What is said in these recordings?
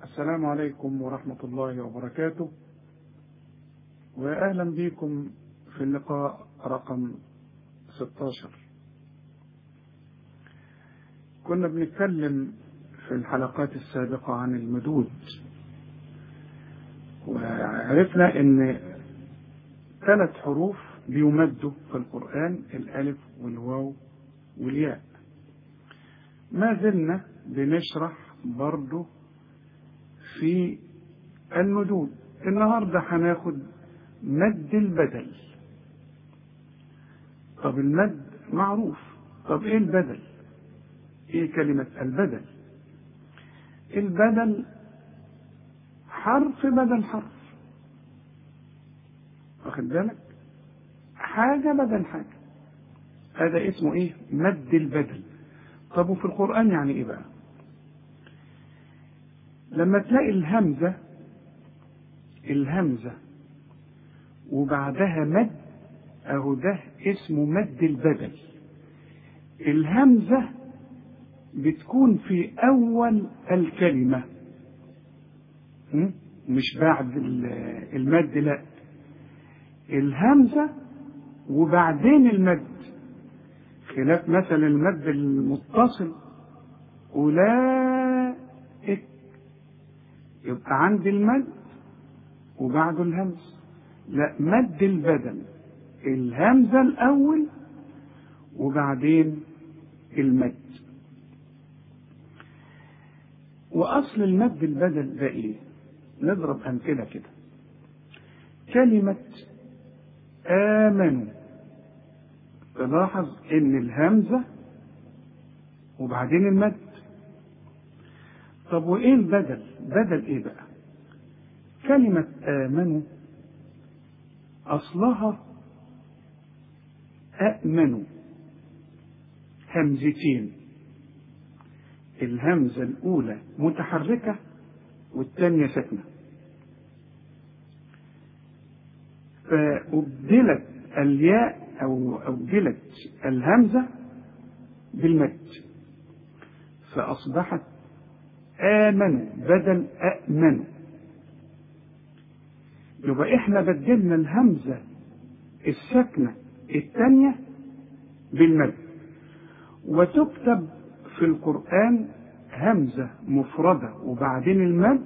السلام عليكم ورحمة الله وبركاته وأهلا بكم في اللقاء رقم 16 كنا بنتكلم في الحلقات السابقة عن المدود وعرفنا ان ثلاث حروف بيمدوا في القرآن الألف والواو والياء ما زلنا بنشرح برضه في المدود النهاردة هناخد مد البدل طب المد معروف طب ايه البدل ايه كلمة البدل البدل حرف بدل حرف واخد بالك حاجة بدل حاجة هذا اسمه ايه مد البدل طب وفي القرآن يعني ايه بقى لما تلاقي الهمزة الهمزة وبعدها مد اهو ده اسمه مد البدل الهمزة بتكون في أول الكلمة مش بعد المد لا الهمزة وبعدين المد خلاف مثلا المد المتصل أولئك يبقى عندي المد وبعده الهمز لا مد البدل الهمزة الأول وبعدين المد وأصل المد البدل ده إيه؟ نضرب أمثلة كده كلمة آمنوا تلاحظ إن الهمزة وبعدين المد طب وإيه البدل؟ بدل إيه بقى؟ كلمة آمنوا أصلها أأمنوا همزتين الهمزة الأولى متحركة والثانية ساكنة فأبدلت الياء أو أبدلت الهمزة بالمد فأصبحت آمنوا بدل أأمنوا يبقى إحنا بدلنا الهمزة الساكنة الثانية بالمد وتكتب في القرآن همزة مفردة وبعدين المد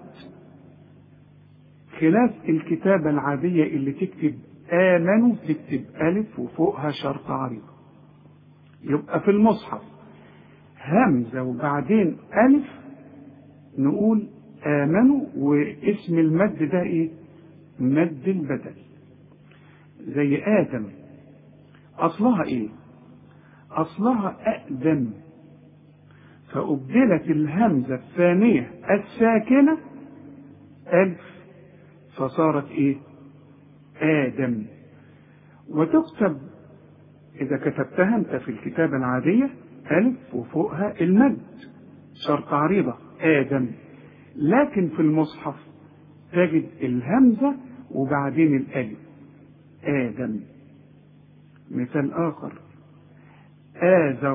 خلاف الكتابة العادية اللي تكتب آمنوا تكتب ألف وفوقها شرط عريضة يبقى في المصحف همزة وبعدين ألف نقول آمنوا واسم المد ده إيه؟ مد البدل زي آدم أصلها إيه؟ أصلها أقدم فأبدلت الهمزة الثانية الساكنة ألف فصارت إيه؟ آدم وتكتب إذا كتبتها أنت في الكتابة العادية ألف وفوقها المد شرط عريضة آدم لكن في المصحف تجد الهمزة وبعدين الألف آدم مثال آخر آذر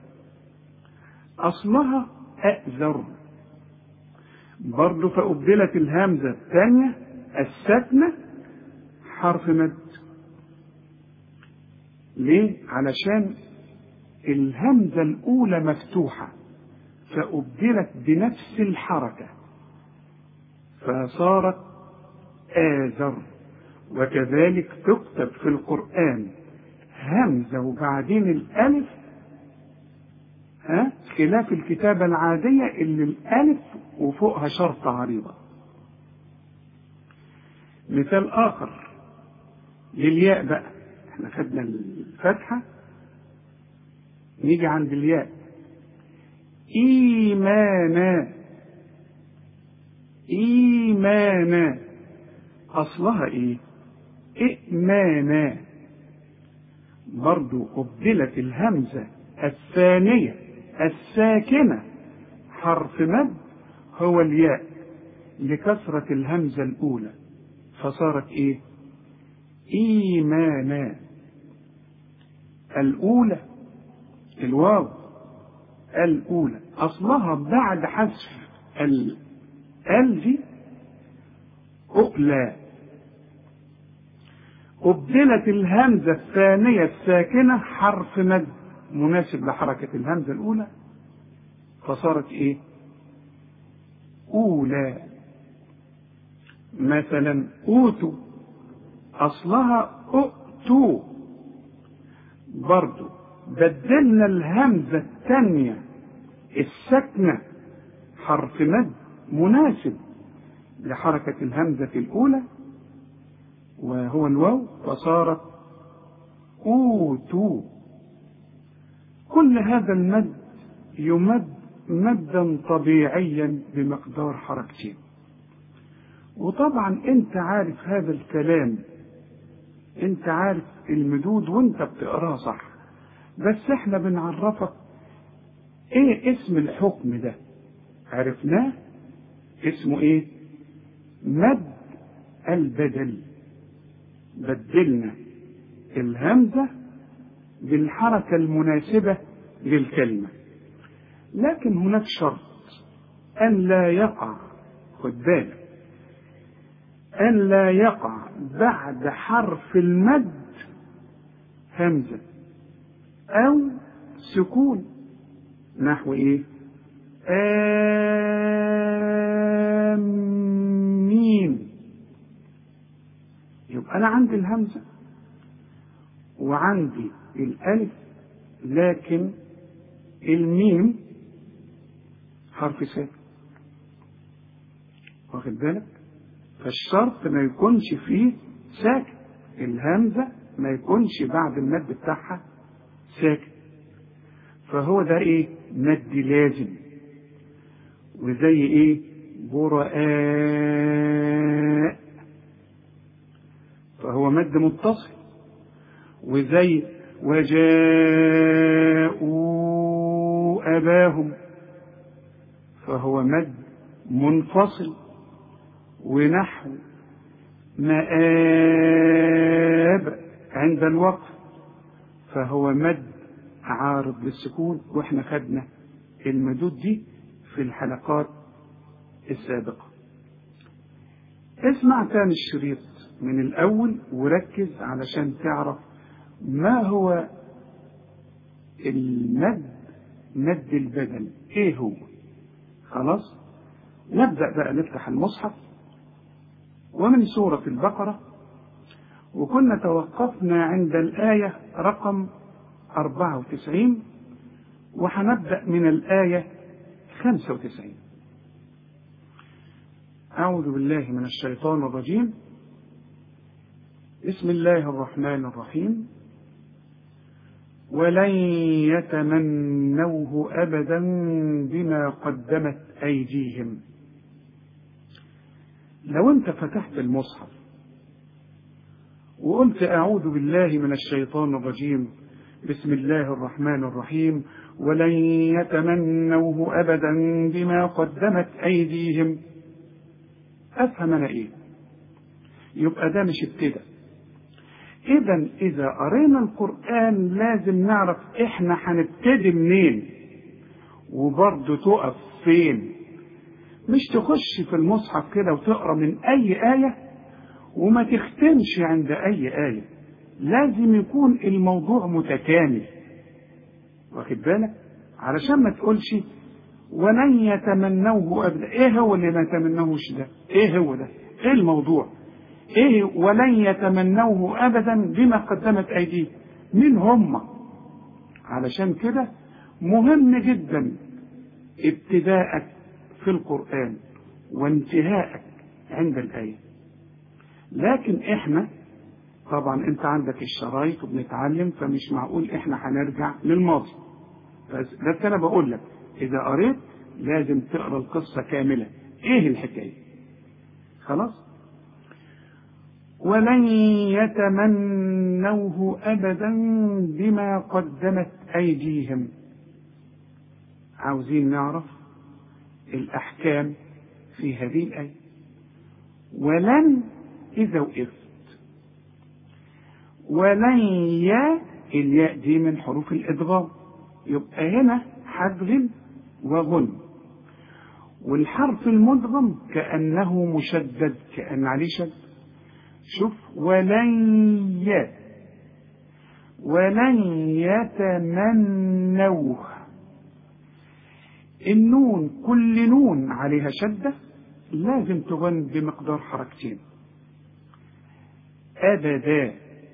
أصلها أأذر برضه فأبدلت الهمزة الثانية الساكنة حرف مد ليه؟ علشان الهمزة الأولى مفتوحة فأبدلت بنفس الحركة فصارت آذر وكذلك تكتب في القرآن همزة وبعدين الألف ها خلاف الكتابة العادية اللي الألف وفوقها شرط عريضة مثال آخر للياء بقى احنا خدنا الفتحة نيجي عند الياء إيمانا إيمانا أصلها إيه؟ إئمانا برضو أبدلت الهمزة الثانية الساكنة حرف مد هو الياء لكثرة الهمزة الأولى فصارت إيه؟ إيمانا الأولى الواو الأولى أصلها بعد حذف ال دي أؤلى أبدلت الهمزة الثانية الساكنة حرف مد مناسب لحركة الهمزة الأولى فصارت إيه؟ أولى مثلا أوتوا أصلها أؤتوا برضو بدلنا الهمزة الثانية الساكنة حرف مد مناسب لحركة الهمزة الأولى وهو الواو فصارت أوتوا كل هذا المد يمد مدا طبيعيا بمقدار حركتين وطبعا انت عارف هذا الكلام انت عارف المدود وانت بتقراه صح بس احنا بنعرفك ايه اسم الحكم ده عرفناه اسمه ايه مد البدل بدلنا الهمزة بالحركة المناسبة للكلمة لكن هناك شرط أن لا يقع خد بالك أن لا يقع بعد حرف المد همزة أو سكون نحو إيه آمين يبقى أنا عندي الهمزة وعندي الألف لكن الميم حرف ساكن واخد بالك فالشرط ما يكونش فيه ساكن الهمزة ما يكونش بعد المد بتاعها ساكن فهو ده ايه مد لازم وزي ايه براء فهو مد متصل وزي وجاءوا أباهم فهو مد منفصل ونحو مآب عند الوقف فهو مد عارض للسكون واحنا خدنا المدود دي في الحلقات السابقة اسمع تاني الشريط من الأول وركز علشان تعرف ما هو المد مد البدل ايه هو خلاص نبدأ بقى نفتح المصحف ومن سورة البقرة وكنا توقفنا عند الآية رقم 94 وهنبدأ من الآية 95 أعوذ بالله من الشيطان الرجيم بسم الله الرحمن الرحيم ولن يتمنوه أبدا بما قدمت أيديهم لو أنت فتحت المصحف وقلت أعوذ بالله من الشيطان الرجيم بسم الله الرحمن الرحيم ولن يتمنوه أبدا بما قدمت أيديهم أفهم أنا إيه يبقى ده مش ابتدأ إذا إذا قرينا القرآن لازم نعرف إحنا هنبتدي منين وبرضه تقف فين مش تخش في المصحف كده وتقرا من أي آية وما تختمش عند أي آية لازم يكون الموضوع متكامل واخد بالك علشان ما تقولش ولن يتمنوه أبدا إيه هو اللي ما يتمنوهش ده إيه هو ده إيه الموضوع ايه ولن يتمنوه ابدا بما قدمت ايديه من هم علشان كده مهم جدا ابتداءك في القرآن وانتهاءك عند الآية لكن احنا طبعا انت عندك الشرايط وبنتعلم فمش معقول احنا هنرجع للماضي بس انا بقول لك اذا قريت لازم تقرا القصة كاملة ايه الحكاية خلاص ولن يتمنوه ابدا بما قدمت ايديهم عاوزين نعرف الاحكام في هذه الايه ولن اذا وقفت ولن يا الياء دي من حروف الادغام يبقى هنا هدغم وغن والحرف المدغم كأنه مشدد كأن عليه شد شوف ولن ي ولن يتمنوه النون كل نون عليها شدة لازم تغن بمقدار حركتين أبدا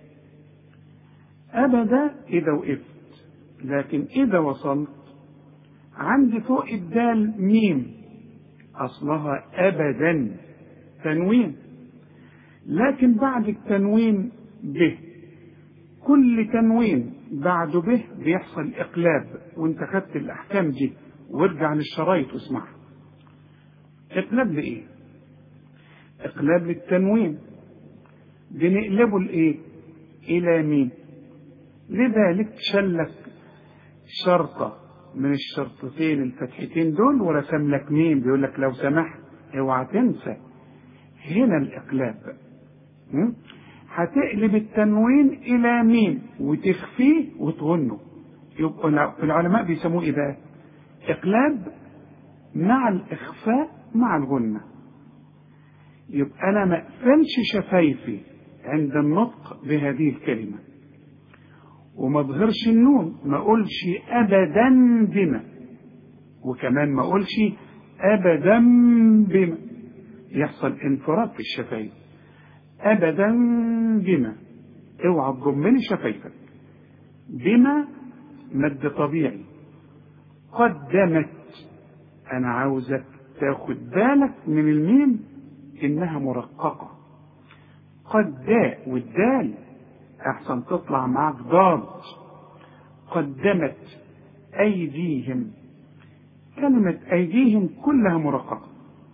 أبدا إذا وقفت لكن إذا وصلت عندي فوق الدال ميم أصلها أبدا تنوين لكن بعد التنوين به كل تنوين بعده به بيحصل إقلاب وانت خدت الأحكام دي وارجع للشرايط واسمعها إقلاب لإيه؟ إقلاب للتنوين بنقلبه لإيه؟ إلى مين؟ لذلك شلك شرطة من الشرطتين الفتحتين دول ورسم لك مين بيقول لك لو سمحت اوعى تنسى هنا الإقلاب م? هتقلب التنوين إلى مين وتخفيه وتغنه يبقى العلماء بيسموه إيه بقى؟ إقلاب مع الإخفاء مع الغنة يبقى أنا ما أقفلش شفايفي عند النطق بهذه الكلمة وما اظهرش النون ما اقولش ابدا بما وكمان ما اقولش ابدا بما يحصل انفراد في الشفايف ابدا بما اوعى تضمني شفايفك بما مد طبيعي قدمت انا عاوزك تاخد بالك من الميم انها مرققه قد والدال أحسن تطلع معاك ضاد قدمت أيديهم كلمة أيديهم كلها مرققة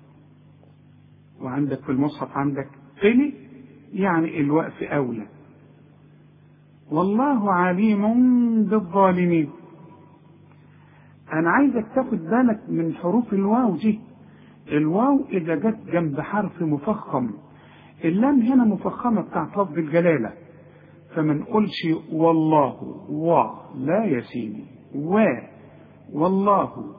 وعندك في المصحف عندك قلي يعني الوقف أولى والله عليم بالظالمين أنا عايزك تاخد بالك من حروف الواو دي الواو إذا جت جنب حرف مفخم اللام هنا مفخمة بتاعت لفظ الجلالة فما نقولش والله و لا يا سيدي و والله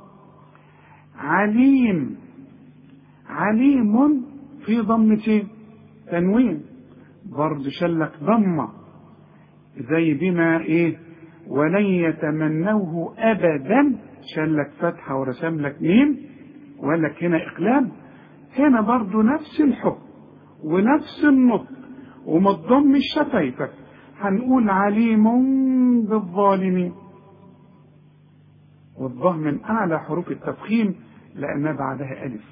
عليم عليم في ضمتين تنوين برضه شلك ضمة زي بما ايه ولن يتمنوه ابدا شلك فتحة ورسم لك ميم وقال لك هنا اقلاب هنا برضه نفس الحكم ونفس النطق وما تضمش شفايفك هنقول عليم بالظالمين والظه من أعلى حروف التفخيم لأنها بعدها ألف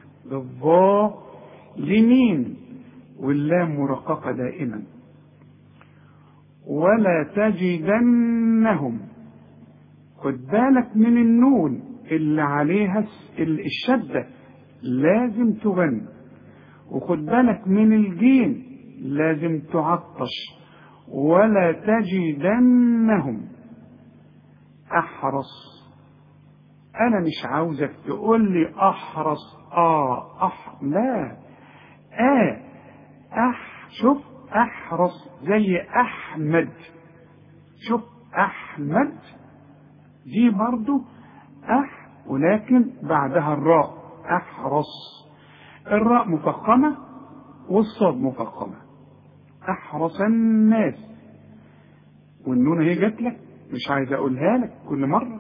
بالظالمين واللام مرققة دائما ولا تجدنهم خد بالك من النون اللي عليها الشدة لازم تغن وخد بالك من الجيم لازم تعطش ولا تجدنهم احرص انا مش عاوزك تقول لي احرص اه اح لا اه اح شوف احرص زي احمد شوف احمد دي برضو اح ولكن بعدها الراء احرص الراء مفخمه والصاد مفخمه احرص الناس والنون هي جات لك مش عايز اقولها لك كل مره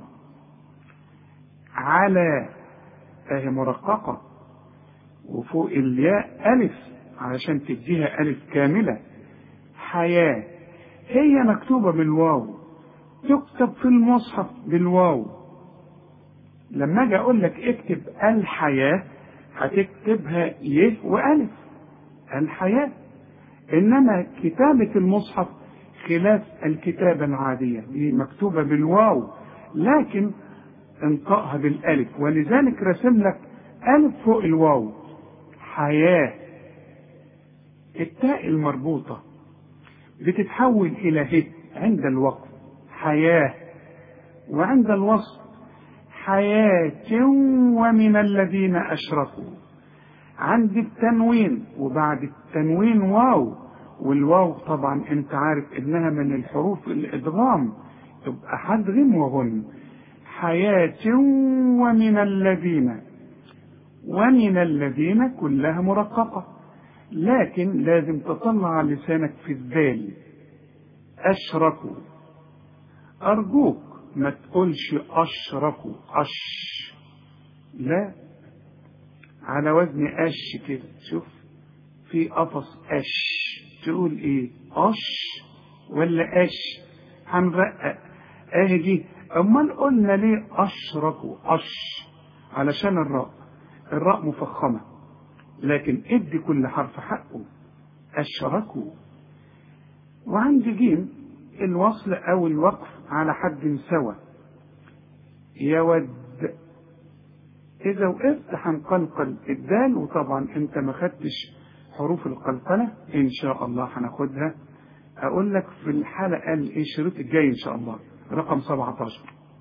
على فهي مرققه وفوق الياء الف علشان تديها الف كامله حياه هي مكتوبه بالواو تكتب في المصحف بالواو لما اجي اقول لك اكتب الحياه هتكتبها ي والف الحياه انما كتابة المصحف خلاف الكتابة العادية دي مكتوبة بالواو لكن انطقها بالالف ولذلك رسم لك الف فوق الواو حياة التاء المربوطة بتتحول الى ه عند الوقف حياة وعند الوصف حياة ومن الذين أشركوا عند التنوين وبعد التنوين واو والواو طبعا انت عارف انها من الحروف الادغام تبقى حدغم وغن حياة ومن الذين ومن الذين كلها مرققة لكن لازم تطلع لسانك في الذال أشركوا أرجوك ما تقولش أشركوا أش لا على وزن أش كده شوف في قفص أش تقول إيه أش ولا أش هنرقق أهي دي أمال قلنا ليه أشركوا أش علشان الراء الراء مفخمة لكن ادي كل حرف حقه أشركوا وعند جيم الوصل أو الوقف على حد سوى يود إذا وقفت هنقلقل الدال وطبعا أنت ما خدتش حروف القلقلة إن شاء الله هناخدها أقول لك في الحلقة الشريط الجاي إن شاء الله رقم 17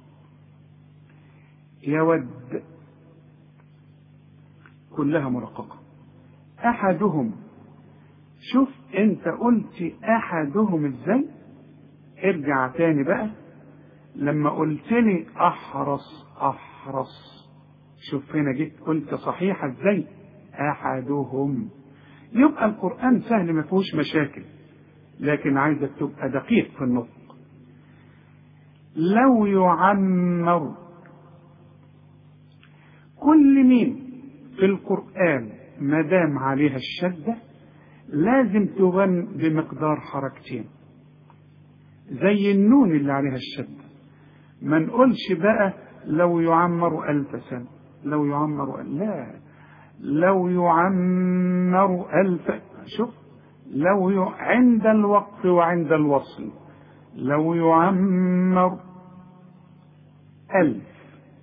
يود كلها مرققة أحدهم شوف أنت قلت أحدهم إزاي ارجع تاني بقى لما قلت لي أحرص أحرص شوف هنا جيت قلت صحيحة إزاي أحدهم يبقى القرآن سهل ما فيهوش مشاكل لكن عايزك تبقى دقيق في النطق لو يعمر كل مين في القرآن ما دام عليها الشدة لازم تغن بمقدار حركتين زي النون اللي عليها الشدة ما نقولش بقى لو يعمر ألف سنة لو يعمر لا لو يعمر ألف شوف لو ي... عند الوقف وعند الوصل لو يعمر ألف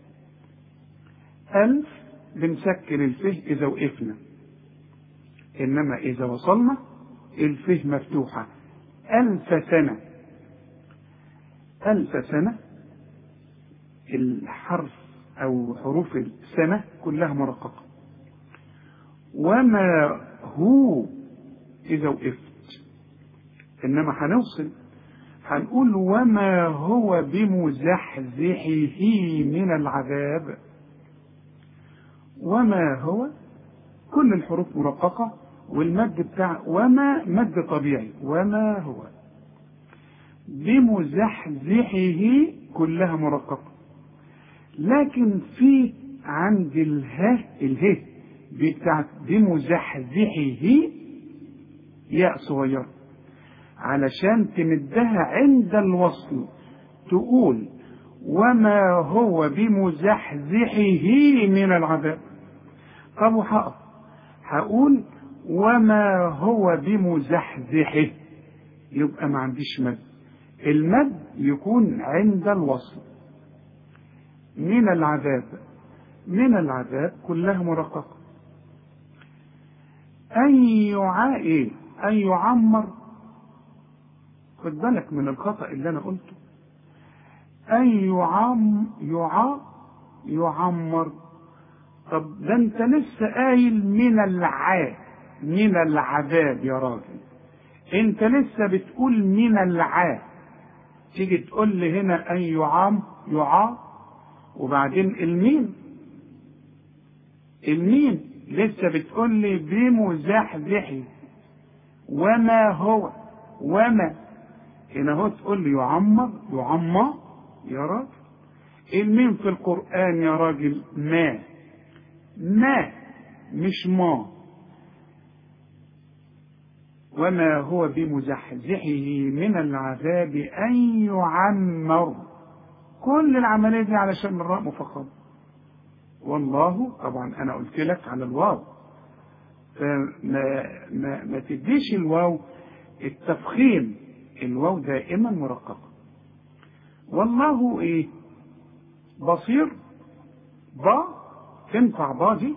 ألف بنسكن الفه إذا وقفنا إنما إذا وصلنا الفه مفتوحة ألف سنة ألف سنة الحرف أو حروف السنة كلها مرققة وما هو إذا وقفت إنما هنوصل هنقول وما هو بمزحزحه من العذاب وما هو كل الحروف مرققة والمد بتاع وما مد طبيعي وما هو بمزحزحه كلها مرققة لكن في عند اله اله بتاعت بمزحزحه ياء صغيرة علشان تمدها عند الوصل تقول وما هو بمزحزحه من العذاب طب وحقف هقول وما هو بمزحزحه يبقى ما عنديش مد المد يكون عند الوصل من العذاب من العذاب كلها مرققة أن يعا إيه؟ أن يعمر خد بالك من الخطأ اللي أنا قلته أن يعم يعا يعمر طب ده أنت لسه قايل من العا من العذاب يا راجل أنت لسه بتقول من العا تيجي تقول لي هنا أن يعام يعا وبعدين الميم الميم لسه بتقول لي بمزحزحي وما هو وما هنا هو تقول لي يعمر يعمى يا راجل الميم في القرآن يا راجل ما ما مش ما وما هو بمزحزحه من العذاب أن يعمر كل العملية دي علشان الراء مفخمة والله طبعا أنا قلت لك على الواو فما ما, ما تديش الواو التفخيم الواو دائما مرققة والله ايه بصير با تنفع با دي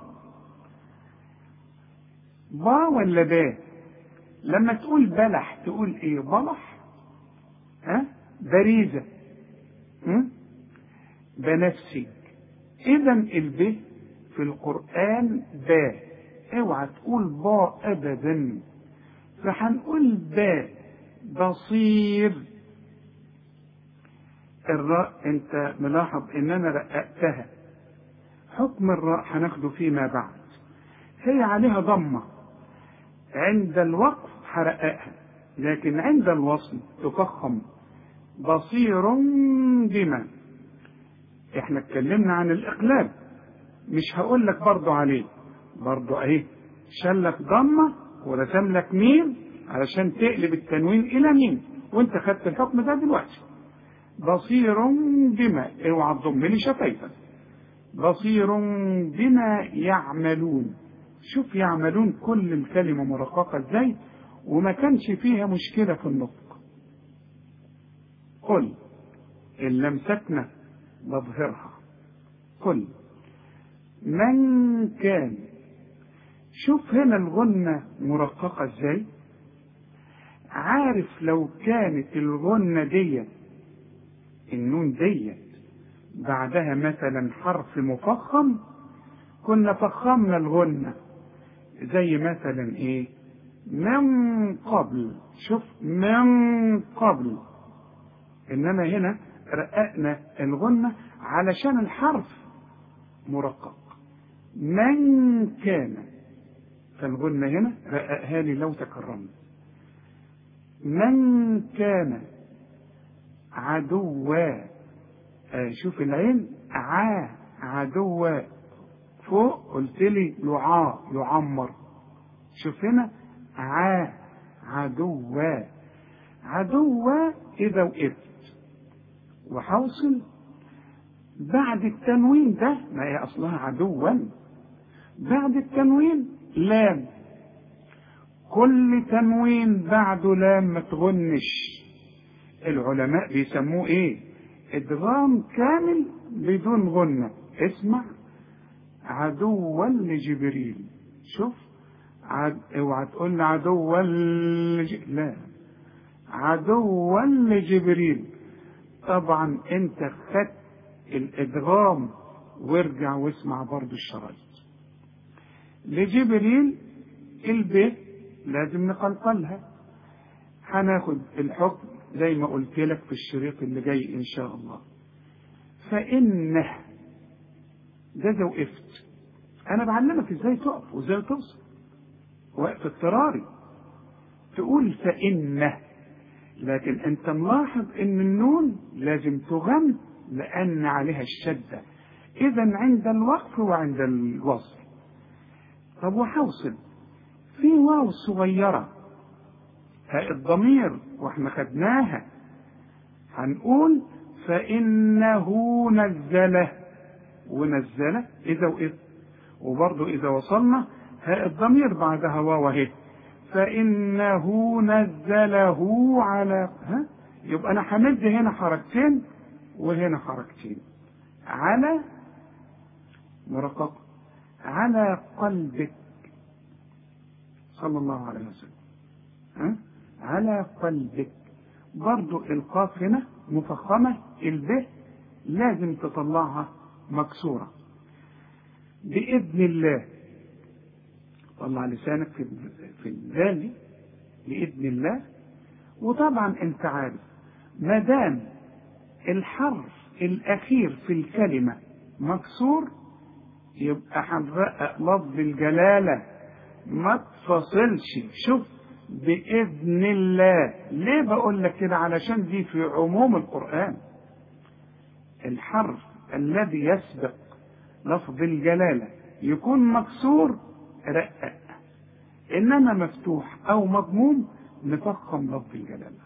با ولا با لما تقول بلح تقول ايه بلح ها بريزة ها؟ بنفسج اذا الب في القرآن با اوعى تقول با ابدا فهنقول با بصير الراء انت ملاحظ ان انا رققتها حكم الراء هناخده فيما بعد هي عليها ضمة عند الوقف هرققها لكن عند الوصل تفخم بصير بما احنا اتكلمنا عن الاقلاب مش هقول لك برضو عليه برضو اهي شلك ضمة ورسم لك ميم علشان تقلب التنوين الى ميم وانت خدت الحكم ده دلوقتي بصير بما اوعى تضم لي شفايفك بصير بما يعملون شوف يعملون كل الكلمة مرققة ازاي وما كانش فيها مشكلة في النطق قل إن لم سكنة بظهرها قل من كان شوف هنا الغنة مرققة ازاي عارف لو كانت الغنة ديت النون ديت بعدها مثلا حرف مفخم كنا فخمنا الغنة زي مثلا ايه من قبل شوف من قبل انما هنا رققنا الغنة علشان الحرف مرقق من كان فالغنة هنا رققها لي لو تكرمت من كان عدوا آه شوف العين عا عدوا فوق قلت لي يعا يعمر شوف هنا عا عدوا عدوا إذا وقفت وحوصل بعد التنوين ده ما هي أصلها عدوا بعد التنوين لام كل تنوين بعده لام ما تغنش العلماء بيسموه ايه ادغام كامل بدون غنة اسمع عدوا لجبريل شوف عد... اوعى تقول لي عدوا لج... لا عدوا لجبريل طبعا انت خدت الادغام وارجع واسمع برضو الشرايط لجبريل الب لازم نقلقلها هناخد الحكم زي ما قلت لك في الشريط اللي جاي ان شاء الله فانه ده اذا وقفت انا بعلمك ازاي تقف وازاي توصل وقف اضطراري تقول فانه لكن انت ملاحظ ان النون لازم تغم لان عليها الشده اذا عند الوقف وعند الوصل طب وحوصل في واو صغيره هاء الضمير واحنا خدناها هنقول فإنه نزله ونزله إذا وإذ وبرضه إذا وصلنا هاء الضمير بعدها واو اهي فإنه نزله على ها يبقى أنا همد هنا حركتين وهنا حركتين على مرقق على قلبك صلى الله عليه وسلم ها على قلبك برضو القاف هنا مفخمة الب لازم تطلعها مكسورة بإذن الله طلع لسانك في في الذال بإذن الله وطبعا انت عارف ما دام الحرف الأخير في الكلمة مكسور يبقى هنرقق لفظ الجلالة ما تفصلش شوف بإذن الله ليه بقول لك كده علشان دي في عموم القرآن الحرف الذي يسبق لفظ الجلالة يكون مكسور رقق إنما مفتوح أو مضموم نفخم لفظ الجلالة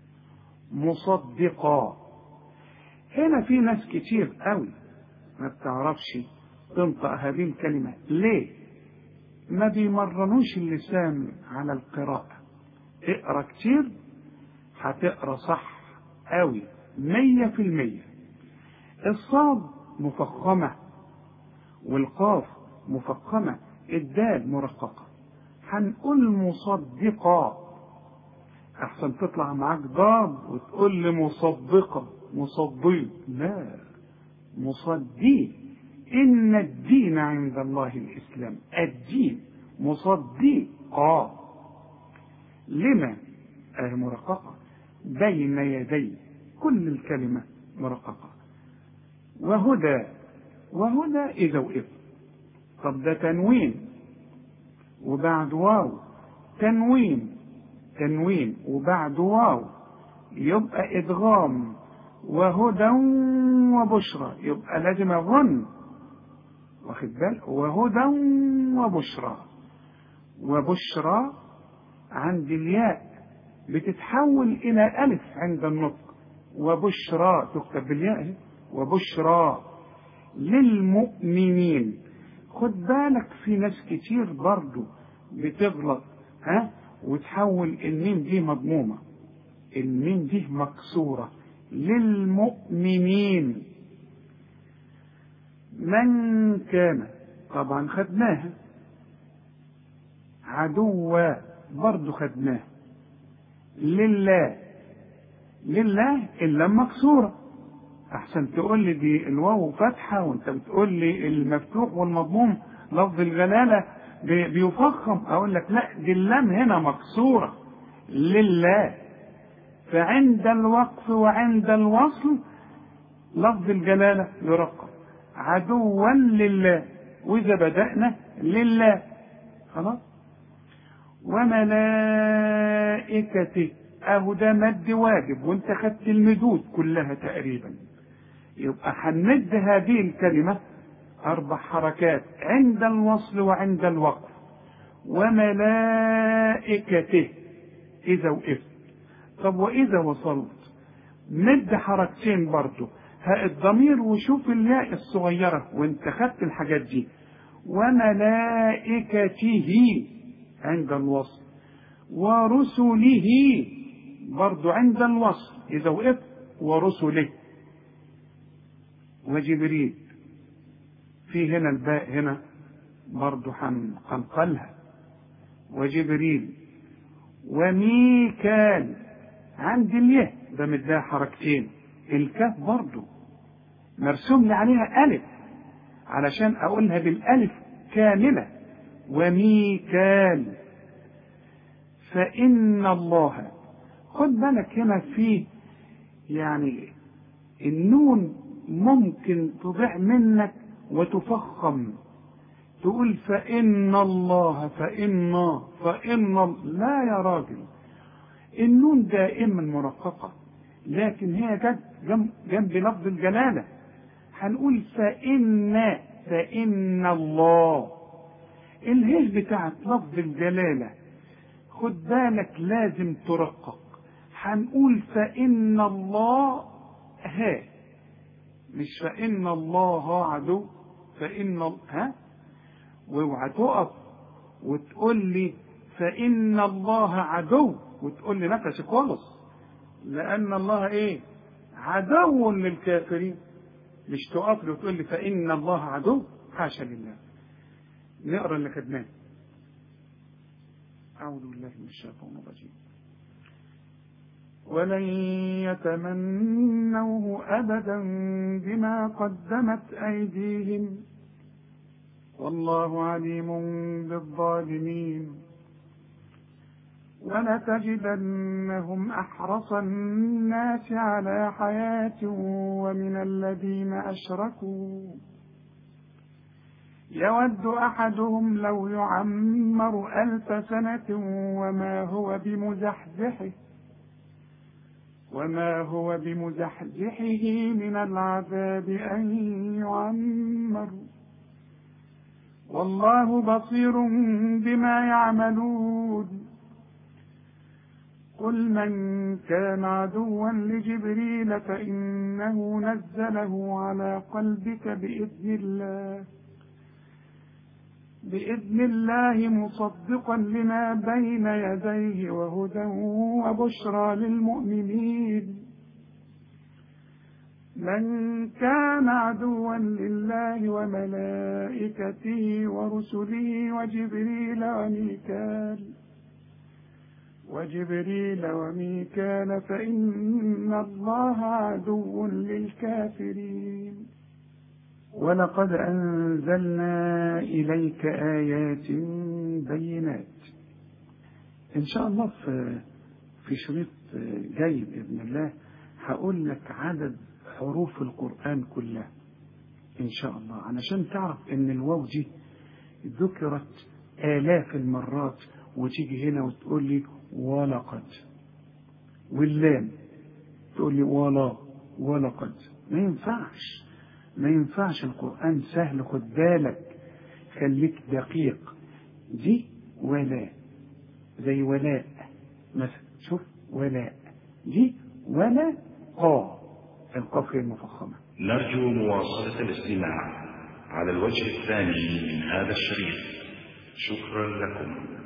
مصدقا هنا في ناس كتير قوي ما بتعرفش تنطق هذه الكلمة ليه ما بيمرنوش اللسان على القراءة اقرا كتير هتقرا صح قوي مية في المية الصاد مفخمة والقاف مفخمة الدال مرققة هنقول مصدقة أحسن تطلع معاك ضاد وتقول لي مصدقة مصدي لا مصدي إن الدين عند الله الإسلام الدين مصدقا لما آه مرققة بين يدي كل الكلمة مرققة وهدى وهدى إذا وإذ طب ده تنوين وبعد واو تنوين تنوين وبعد واو يبقى إدغام وهدى وبشرى يبقى لازم أظن واخد بالك وهدى وبشرى وبشرى عند الياء بتتحول إلى ألف عند النطق وبشرى تكتب بالياء وبشرى للمؤمنين خد بالك في ناس كتير برضو بتغلط ها وتحول الميم دي مضمومة الميم دي مكسورة للمؤمنين من كان طبعا خدناها عدوا برضو خدناها لله لله إلا مكسورة أحسن تقول لي دي الواو فتحة وأنت بتقول لي المفتوح والمضموم لفظ الجلالة بيفخم أقول لك لا دي اللام هنا مكسورة لله فعند الوقف وعند الوصل لفظ الجلالة يرقم عدوا لله وإذا بدأنا لله خلاص وملائكته أهو ده مد واجب وانت خدت المدود كلها تقريبا يبقى هنمد هذه الكلمة أربع حركات عند الوصل وعند الوقف وملائكته إذا وقفت طب وإذا وصلت مد حركتين برضه ها الضمير وشوف الياء الصغيرة وانت خدت الحاجات دي وملائكته عند الوصل ورسله برضو عند الوصل إذا وقفت ورسله وجبريل في هنا الباء هنا برضو هنقلها وجبريل وميكال عند اليه ده مديها حركتين الكاف برضو مرسوم لي عليها ألف علشان أقولها بالألف كاملة وميكال فإن الله خد بالك هنا في يعني النون ممكن تضيع منك وتفخم تقول فإن الله فإن فإن لا يا راجل النون دائما مرققة لكن هي جت جنب, جنب لفظ الجلالة هنقول فإن فإن الله الهي بتاعت لفظ الجلالة خد بالك لازم ترقق هنقول فإن الله ها مش فإن الله عدو فإن ها واوعى تقف وتقول لي فإن الله عدو وتقول لي نفسي خالص لأن الله إيه عدو للكافرين مش تقف لي وتقول لي فإن الله عدو حاشا لله نقرا اللي خدناه أعوذ بالله من الشيطان الرجيم ولن يتمنوه أبدا بما قدمت أيديهم والله عليم بالظالمين ولتجدنهم أحرص الناس على حياة ومن الذين أشركوا يود أحدهم لو يعمر ألف سنة وما هو بمزحزحه وما هو بمزحزحه من العذاب أن يعمر والله بصير بما يعملون قل من كان عدوا لجبريل فإنه نزله على قلبك بإذن الله بإذن الله مصدقا لما بين يديه وهدى وبشرى للمؤمنين من كان عدوا لله وملائكته ورسله وجبريل وميكال وجبريل وميكال فإن الله عدو للكافرين ولقد أنزلنا إليك آيات بينات إن شاء الله في في شريط جاي بإذن الله هقول لك عدد حروف القرآن كلها إن شاء الله علشان تعرف إن الواو دي ذكرت آلاف المرات وتيجي هنا وتقول لي ولقد واللام تقول لي ولا ولقد ما ينفعش ما ينفعش القرآن سهل خد بالك خليك دقيق دي ولا زي ولاء مثلا شوف ولاء دي ولا قا القاف المفخمة نرجو مواصلة الاستماع على الوجه الثاني من هذا الشريط شكرا لكم